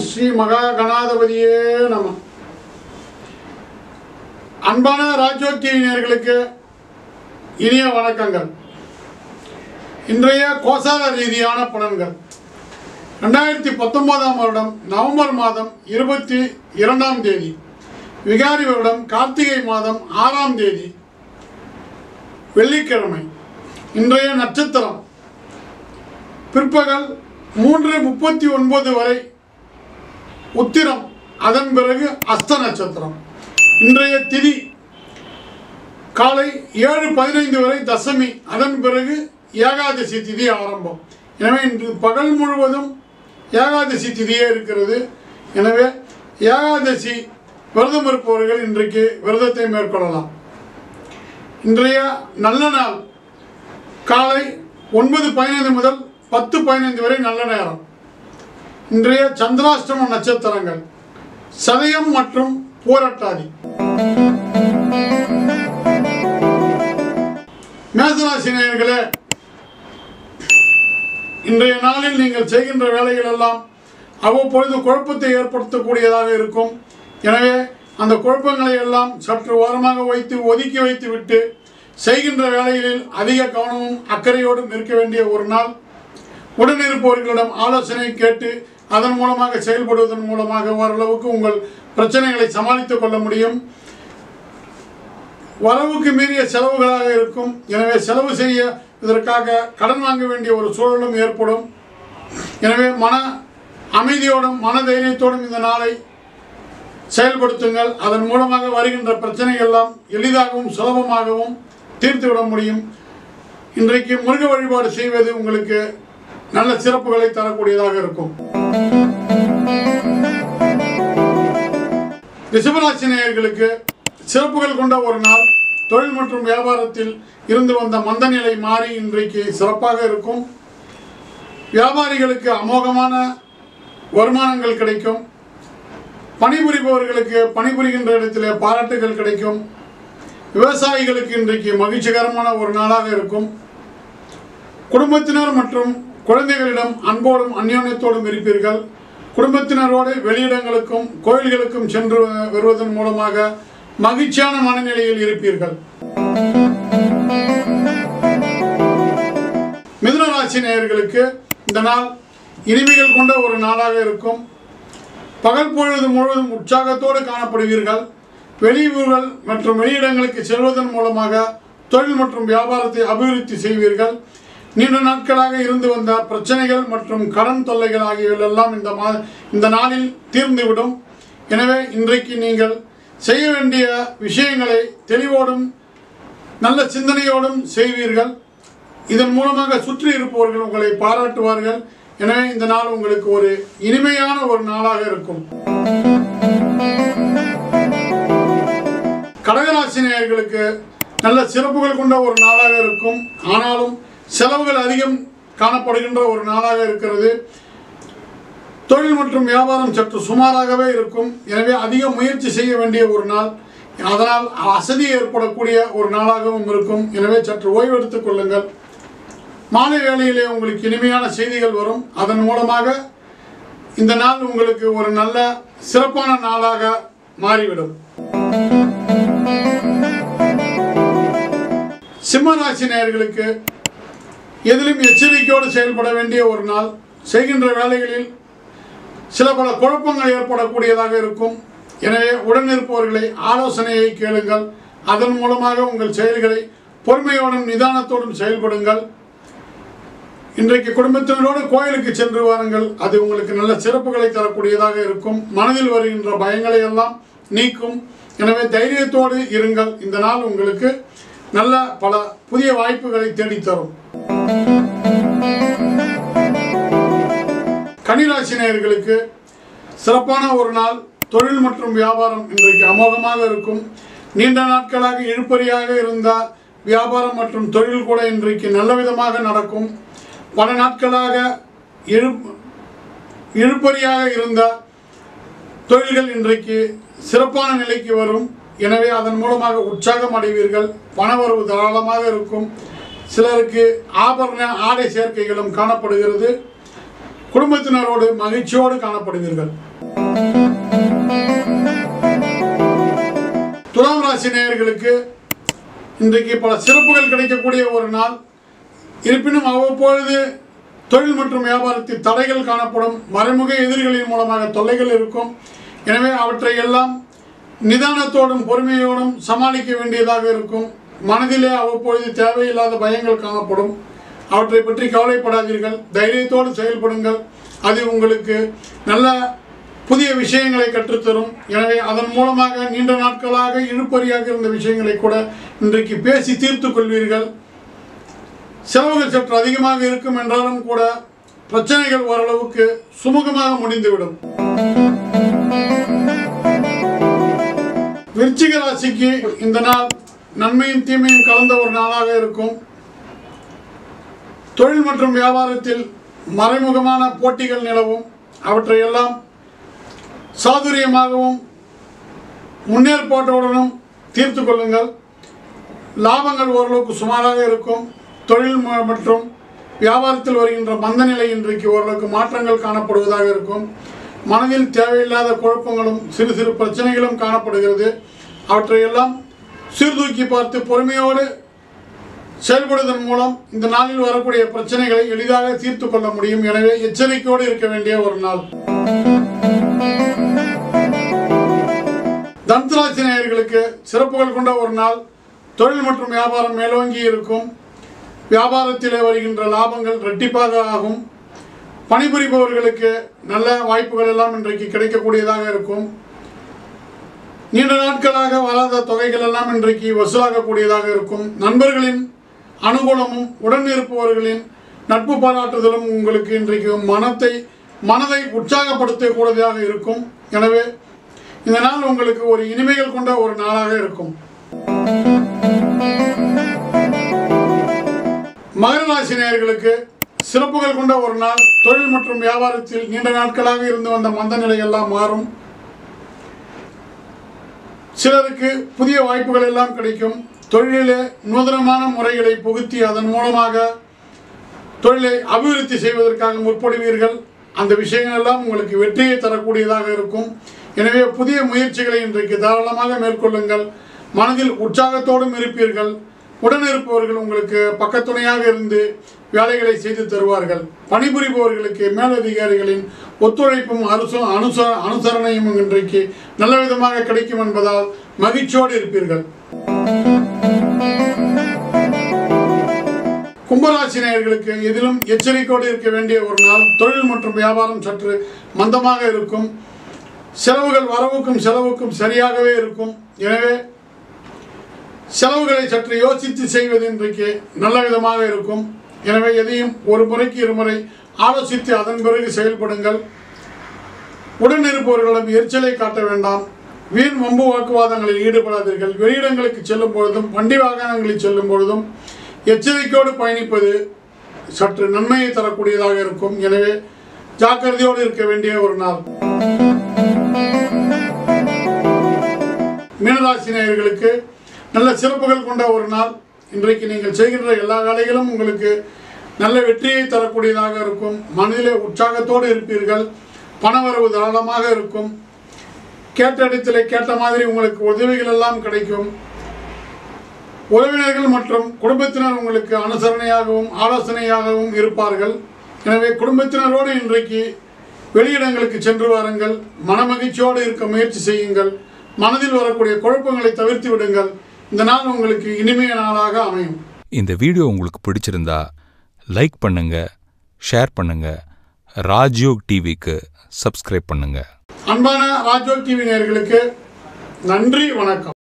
ஸ்ரீ மகா கணாதிபதியே நம அன்பான ராஜோத்தி நேயர்களுக்கு இனிய வணக்கங்கள் இன்றைய கோசார ரீதியான பலன்கள் ரெண்டாயிரத்தி பத்தொன்பதாம் வருடம் நவம்பர் மாதம் இருபத்தி இரண்டாம் தேதி விகாரி வருடம் கார்த்திகை மாதம் ஆறாம் தேதி வெள்ளிக்கிழமை இன்றைய நட்சத்திரம் பிற்பகல் மூன்று முப்பத்தி ஒன்பது வரை உத்திரம் அதன் பிறகு அஸ்த நட்சத்திரம் இன்றைய திதி காலை ஏழு பதினைந்து வரை தசமி அதன் பிறகு ஏகாதசி திதி ஆரம்பம் எனவே இன்று பகல் முழுவதும் ஏகாதசி திதியே இருக்கிறது எனவே ஏகாதசி விரதம் இருப்பவர்கள் இன்றைக்கு விரதத்தை மேற்கொள்ளலாம் இன்றைய நல்ல நாள் காலை ஒன்பது பதினைந்து முதல் பத்து பதினைந்து வரை நல்ல நேரம் இன்றைய சந்திராஷ்டம நட்சத்திரங்கள் சதயம் மற்றும் போராட்டாதி மேசராசி நேயர்களே இன்றைய நாளில் நீங்கள் செய்கின்ற வேலைகள் எல்லாம் அவ்வப்பொழுது குழப்பத்தை ஏற்படுத்தக்கூடியதாக இருக்கும் எனவே அந்த குழப்பங்களை எல்லாம் சற்று ஓரமாக வைத்து ஒதுக்கி வைத்து விட்டு செய்கின்ற வேலைகளில் அதிக கவனமும் அக்கறையோடும் இருக்க வேண்டிய ஒரு நாள் உடனிருப்பவர்களிடம் ஆலோசனை கேட்டு அதன் மூலமாக செயல்படுவதன் மூலமாக ஓரளவுக்கு உங்கள் பிரச்சனைகளை சமாளித்துக் கொள்ள முடியும் வரவுக்கு மீறிய செலவுகளாக இருக்கும் எனவே செலவு செய்ய இதற்காக கடன் வாங்க வேண்டிய ஒரு சூழலும் ஏற்படும் எனவே மன அமைதியோடும் மன தைரியத்தோடும் இந்த நாளை செயல்படுத்துங்கள் அதன் மூலமாக வருகின்ற பிரச்சனைகள் எல்லாம் எளிதாகவும் சுலபமாகவும் தீர்த்துவிட முடியும் இன்றைக்கு முருக வழிபாடு செய்வது உங்களுக்கு நல்ல சிறப்புகளை தரக்கூடியதாக இருக்கும் ரிஷபராசி நேயர்களுக்கு சிறப்புகள் கொண்ட ஒரு நாள் தொழில் மற்றும் வியாபாரத்தில் இருந்து வந்த மந்த நிலை மாறி இன்றைக்கு சிறப்பாக இருக்கும் வியாபாரிகளுக்கு அமோகமான வருமானங்கள் கிடைக்கும் பணிபுரிபவர்களுக்கு பணிபுரிகின்ற இடத்திலே பாராட்டுகள் கிடைக்கும் விவசாயிகளுக்கு இன்றைக்கு மகிழ்ச்சிகரமான ஒரு நாளாக இருக்கும் குடும்பத்தினர் மற்றும் குழந்தைகளிடம் அன்போடும் அந்யோன்யத்தோடும் இருப்பீர்கள் குடும்பத்தினரோடு வெளியிடங்களுக்கும் கோயில்களுக்கும் சென்று வருவதன் மூலமாக மகிழ்ச்சியான மனநிலையில் இருப்பீர்கள் மிதுன ராசி நேயர்களுக்கு இந்த நாள் இனிமைகள் கொண்ட ஒரு நாளாக இருக்கும் பகல் பொழுது முழுவதும் உற்சாகத்தோடு காணப்படுவீர்கள் வெளியூர்கள் மற்றும் வெளியிடங்களுக்கு செல்வதன் மூலமாக தொழில் மற்றும் வியாபாரத்தை அபிவிருத்தி செய்வீர்கள் நீண்ட நாட்களாக இருந்து வந்த பிரச்சனைகள் மற்றும் கடன் தொல்லைகள் ஆகியவை எல்லாம் இந்த மா இந்த நாளில் தீர்ந்துவிடும் எனவே இன்றைக்கு நீங்கள் செய்ய வேண்டிய விஷயங்களை தெளிவோடும் நல்ல சிந்தனையோடும் செய்வீர்கள் இதன் மூலமாக சுற்றி இருப்பவர்கள் உங்களை பாராட்டுவார்கள் எனவே இந்த நாள் உங்களுக்கு ஒரு இனிமையான ஒரு நாளாக இருக்கும் கடகராசி நேயர்களுக்கு நல்ல சிறப்புகள் கொண்ட ஒரு நாளாக இருக்கும் ஆனாலும் செலவுகள் அதிகம் காணப்படுகின்ற ஒரு நாளாக இருக்கிறது தொழில் மற்றும் வியாபாரம் சற்று சுமாராகவே இருக்கும் எனவே அதிக முயற்சி செய்ய வேண்டிய ஒரு நாள் அதனால் அசதி ஏற்படக்கூடிய ஒரு நாளாகவும் இருக்கும் எனவே சற்று ஓய்வெடுத்துக் கொள்ளுங்கள் மாலை வேளையிலே உங்களுக்கு இனிமையான செய்திகள் வரும் அதன் மூலமாக இந்த நாள் உங்களுக்கு ஒரு நல்ல சிறப்பான நாளாக மாறிவிடும் சிம்மராசி நேயர்களுக்கு எதிலும் எச்சரிக்கையோடு செயல்பட வேண்டிய ஒரு நாள் செய்கின்ற வேலைகளில் சில பல குழப்பங்கள் ஏற்படக்கூடியதாக இருக்கும் எனவே உடனிருப்பவர்களை ஆலோசனையை கேளுங்கள் அதன் மூலமாக உங்கள் செயல்களை பொறுமையோடும் நிதானத்தோடும் செயல்படுங்கள் இன்றைக்கு குடும்பத்தினரோடு கோயிலுக்கு சென்று வாருங்கள் அது உங்களுக்கு நல்ல சிறப்புகளை தரக்கூடியதாக இருக்கும் மனதில் வருகின்ற பயங்களை எல்லாம் நீக்கும் எனவே தைரியத்தோடு இருங்கள் இந்த நாள் உங்களுக்கு நல்ல பல புதிய வாய்ப்புகளை தேடித்தரும் கன்னிராசி நேயர்களுக்கு சிறப்பான ஒரு நாள் தொழில் மற்றும் வியாபாரம் இன்றைக்கு அமோகமாக இருக்கும் நீண்ட நாட்களாக இழுபறியாக இருந்த வியாபாரம் மற்றும் தொழில் கூட இன்றைக்கு நல்ல விதமாக நடக்கும் பல நாட்களாக இழு இழுபறியாக இருந்த தொழில்கள் இன்றைக்கு சிறப்பான நிலைக்கு வரும் எனவே அதன் மூலமாக உற்சாகம் அடைவீர்கள் பணவரவு தாராளமாக இருக்கும் சிலருக்கு ஆபரண ஆடை சேர்க்கைகளும் காணப்படுகிறது குடும்பத்தினரோடு மகிழ்ச்சியோடு காணப்படுவீர்கள் துலாம் ராசி நேயர்களுக்கு இன்றைக்கு பல சிறப்புகள் கிடைக்கக்கூடிய ஒரு நாள் இருப்பினும் அவ்வப்பொழுது தொழில் மற்றும் வியாபாரத்தில் தடைகள் காணப்படும் மறைமுக எதிரிகளின் மூலமாக தொல்லைகள் இருக்கும் எனவே அவற்றை எல்லாம் நிதானத்தோடும் பொறுமையோடும் சமாளிக்க வேண்டியதாக இருக்கும் மனதிலே அவ்வப்பொழுது தேவையில்லாத பயங்கள் காணப்படும் அவற்றை பற்றி கவலைப்படாதீர்கள் தைரியத்தோடு செயல்படுங்கள் அது உங்களுக்கு நல்ல புதிய விஷயங்களை கற்றுத்தரும் எனவே அதன் மூலமாக நீண்ட நாட்களாக இழுப்பறியாக இருந்த விஷயங்களை கூட இன்றைக்கு பேசி தீர்த்து கொள்வீர்கள் செலவுகள் சற்று அதிகமாக இருக்கும் என்றாலும் கூட பிரச்சனைகள் ஓரளவுக்கு சுமூகமாக முடிந்துவிடும் விருச்சிக ராசிக்கு இந்த நாள் நன்மையும் தீமையும் கலந்த ஒரு நாளாக இருக்கும் தொழில் மற்றும் வியாபாரத்தில் மறைமுகமான போட்டிகள் நிலவும் அவற்றையெல்லாம் சாதுரியமாகவும் முன்னேற்பாட்டுடனும் தீர்த்து கொள்ளுங்கள் லாபங்கள் ஓரளவுக்கு சுமாராக இருக்கும் தொழில் ம- மற்றும் வியாபாரத்தில் வருகின்ற மந்தநிலை இன்றைக்கு ஓரளவுக்கு மாற்றங்கள் காணப்படுவதாக இருக்கும் மனதில் தேவையில்லாத குழப்பங்களும் சிறு சிறு பிரச்சனைகளும் காணப்படுகிறது அவற்றையெல்லாம் சீர்தூக்கி பார்த்து பொறுமையோடு செயல்படுவதன் மூலம் இந்த நாளில் வரக்கூடிய பிரச்சனைகளை எளிதாக தீர்த்து கொள்ள முடியும் எனவே எச்சரிக்கையோடு இருக்க வேண்டிய ஒரு நாள் தனுராசி நேயர்களுக்கு சிறப்புகள் கொண்ட ஒரு நாள் தொழில் மற்றும் வியாபாரம் மேலோங்கி இருக்கும் வியாபாரத்திலே வருகின்ற லாபங்கள் இரட்டிப்பாக ஆகும் பணிபுரிபவர்களுக்கு நல்ல வாய்ப்புகள் எல்லாம் இன்றைக்கு கிடைக்கக்கூடியதாக இருக்கும் நீண்ட நாட்களாக வராத தொகைகள் எல்லாம் இன்றைக்கு வசூலாகக்கூடியதாக இருக்கும் நண்பர்களின் அனுகூலமும் உடன் இருப்பவர்களின் நட்பு பாராட்டுதலும் உங்களுக்கு இன்றைக்கு மனத்தை மனதை உற்சாகப்படுத்தக்கூடியதாக இருக்கும் எனவே இந்த நாள் உங்களுக்கு ஒரு இனிமைகள் கொண்ட ஒரு நாளாக இருக்கும் மகர ராசி நேயர்களுக்கு சிறப்புகள் கொண்ட ஒரு நாள் தொழில் மற்றும் வியாபாரத்தில் நீண்ட நாட்களாக இருந்து வந்த மந்த நிலை எல்லாம் மாறும் சிலருக்கு புதிய வாய்ப்புகள் எல்லாம் கிடைக்கும் தொழிலிலே நூதனமான முறைகளை புகுத்தி அதன் மூலமாக தொழிலை அபிவிருத்தி செய்வதற்காக முற்படுவீர்கள் அந்த விஷயங்கள் எல்லாம் உங்களுக்கு வெற்றியை தரக்கூடியதாக இருக்கும் எனவே புதிய முயற்சிகளை இன்றைக்கு தாராளமாக மேற்கொள்ளுங்கள் மனதில் உற்சாகத்தோடும் இருப்பீர்கள் உடன் இருப்பவர்கள் உங்களுக்கு பக்கத்துணையாக இருந்து வேலைகளை செய்து தருவார்கள் பணிபுரிபவர்களுக்கு மேலதிகாரிகளின் ஒத்துழைப்பும் அனுச அனுச அனுசரணையும் இன்றைக்கு நல்ல விதமாக கிடைக்கும் என்பதால் மகிழ்ச்சியோடு இருப்பீர்கள் கும்பராசி நேயர்களுக்கு எதிலும் எச்சரிக்கையோடு இருக்க வேண்டிய ஒரு நாள் தொழில் மற்றும் வியாபாரம் சற்று மந்தமாக இருக்கும் செலவுகள் வரவுக்கும் செலவுக்கும் சரியாகவே இருக்கும் எனவே செலவுகளை சற்று யோசித்து செய்வது இன்றைக்கு நல்ல விதமாக இருக்கும் எனவே எதையும் ஒரு முறைக்கு இருமுறை ஆலோசித்து அதன் பிறகு செயல்படுங்கள் உடன் இருப்பவர்களிடம் எரிச்சலை காட்ட வேண்டாம் வீண் வம்பு வாக்குவாதங்களில் ஈடுபடாதீர்கள் வெளியிடங்களுக்கு செல்லும் பொழுதும் வண்டி வாகனங்களில் செல்லும் பொழுதும் எச்சரிக்கையோடு பயணிப்பது சற்று நன்மையை தரக்கூடியதாக இருக்கும் எனவே ஜாக்கிரதையோடு இருக்க வேண்டிய ஒரு நாள் மீனராசி நேயர்களுக்கு நல்ல சிறப்புகள் கொண்ட ஒரு நாள் இன்றைக்கு நீங்கள் செய்கின்ற எல்லா வேலைகளும் உங்களுக்கு நல்ல வெற்றியை தரக்கூடியதாக இருக்கும் மனதிலே உற்சாகத்தோடு இருப்பீர்கள் பணவரவு தாராளமாக இருக்கும் கேட்ட இடத்திலே கேட்ட மாதிரி உங்களுக்கு உதவிகள் எல்லாம் கிடைக்கும் உறவினர்கள் மற்றும் குடும்பத்தினர் உங்களுக்கு அனுசரணையாகவும் ஆலோசனையாகவும் இருப்பார்கள் எனவே குடும்பத்தினரோடு இன்றைக்கு வெளியிடங்களுக்கு சென்று வாருங்கள் மனமகிழ்ச்சியோடு இருக்க முயற்சி செய்யுங்கள் மனதில் வரக்கூடிய குழப்பங்களை தவிர்த்து விடுங்கள் இந்த நாள் உங்களுக்கு இனிமைய நாளாக அமையும் இந்த வீடியோ உங்களுக்கு பிடிச்சிருந்தா லைக் பண்ணுங்க ஷேர் பண்ணுங்க ராஜ்யோக் டிவிக்கு சப்ஸ்கிரைப் பண்ணுங்க அன்பான ராஜோ டிவி நேயர்களுக்கு நன்றி வணக்கம்